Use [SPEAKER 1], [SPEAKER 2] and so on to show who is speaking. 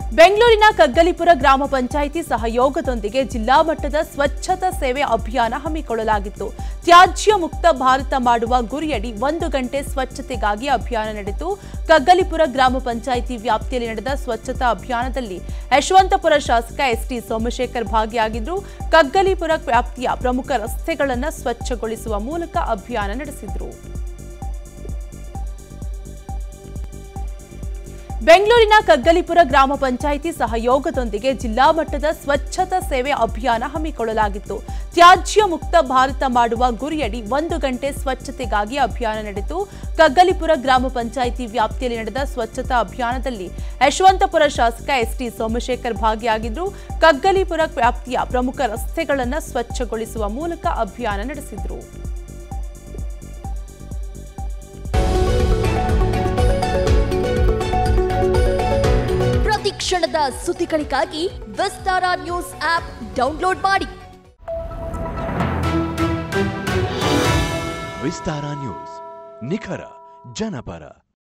[SPEAKER 1] ಬೆಂಗಳೂರಿನ ಕಗ್ಗಲಿಪುರ ಗ್ರಾಮ ಪಂಚಾಯಿತಿ ಸಹಯೋಗದೊಂದಿಗೆ ಜಿಲ್ಲಾ ಮಟ್ಟದ ಸ್ವಚ್ಛತಾ ಸೇವೆ ಅಭಿಯಾನ ಹಮ್ಮಿಕೊಳ್ಳಲಾಗಿತ್ತು ತ್ಯಾಜ್ಯ ಮುಕ್ತ ಭಾರತ ಮಾಡುವ ಗುರಿಯಡಿ ಒಂದು ಗಂಟೆ ಸ್ವಚ್ಛತೆಗಾಗಿ ಅಭಿಯಾನ ನಡೆಯಿತು ಕಗ್ಗಲಿಪುರ ಗ್ರಾಮ ಪಂಚಾಯಿತಿ ವ್ಯಾಪ್ತಿಯಲ್ಲಿ ನಡೆದ ಸ್ವಚ್ಛತಾ ಅಭಿಯಾನದಲ್ಲಿ ಯಶವಂತಪುರ ಶಾಸಕ ಎಸ್ಟಿ ಸೋಮಶೇಖರ್ ಭಾಗಿಯಾಗಿದ್ರು ಕಗ್ಗಲಿಪುರ ವ್ಯಾಪ್ತಿಯ ಪ್ರಮುಖ ರಸ್ತೆಗಳನ್ನು ಸ್ವಚ್ಛಗೊಳಿಸುವ ಮೂಲಕ ಅಭಿಯಾನ ನಡೆಸಿದ್ರು ಬೆಂಗಳೂರಿನ ಕಗ್ಗಲಿಪುರ ಗ್ರಾಮ ಪಂಚಾಯಿತಿ ಸಹಯೋಗದೊಂದಿಗೆ ಜಿಲ್ಲಾ ಮಟ್ಟದ ಸ್ವಚ್ಛತಾ ಸೇವೆ ಅಭಿಯಾನ ಹಮ್ಮಿಕೊಳ್ಳಲಾಗಿತ್ತು ತ್ಯಾಜ್ಯ ಮುಕ್ತ ಭಾರತ ಮಾಡುವ ಗುರಿಯಡಿ ಒಂದು ಗಂಟೆ ಸ್ವಚ್ಛತೆಗಾಗಿ ಅಭಿಯಾನ ನಡೆಯಿತು ಕಗ್ಗಲಿಪುರ ಗ್ರಾಮ ಪಂಚಾಯಿತಿ ವ್ಯಾಪ್ತಿಯಲ್ಲಿ ನಡೆದ ಸ್ವಚ್ಛತಾ ಅಭಿಯಾನದಲ್ಲಿ ಯಶವಂತಪುರ ಶಾಸಕ ಎಸ್ಟಿ ಸೋಮಶೇಖರ್ ಭಾಗಿಯಾಗಿದ್ರು ಕಗ್ಗಲಿಪುರ ವ್ಯಾಪ್ತಿಯ ಪ್ರಮುಖ ರಸ್ತೆಗಳನ್ನು ಸ್ವಚ್ಛಗೊಳಿಸುವ ಮೂಲಕ ಅಭಿಯಾನ ನಡೆಸಿದ್ರು
[SPEAKER 2] ಪ್ರತಿ ಕ್ಷಣದ ಸುದ್ದಿಗಳಿಗಾಗಿ ವಿಸ್ತಾರ ನ್ಯೂಸ್ ಆಪ್ ಡೌನ್ಲೋಡ್ ಮಾಡಿ
[SPEAKER 3] ವಿಸ್ತಾರ ನ್ಯೂಸ್ ನಿಖರ ಜನಪರ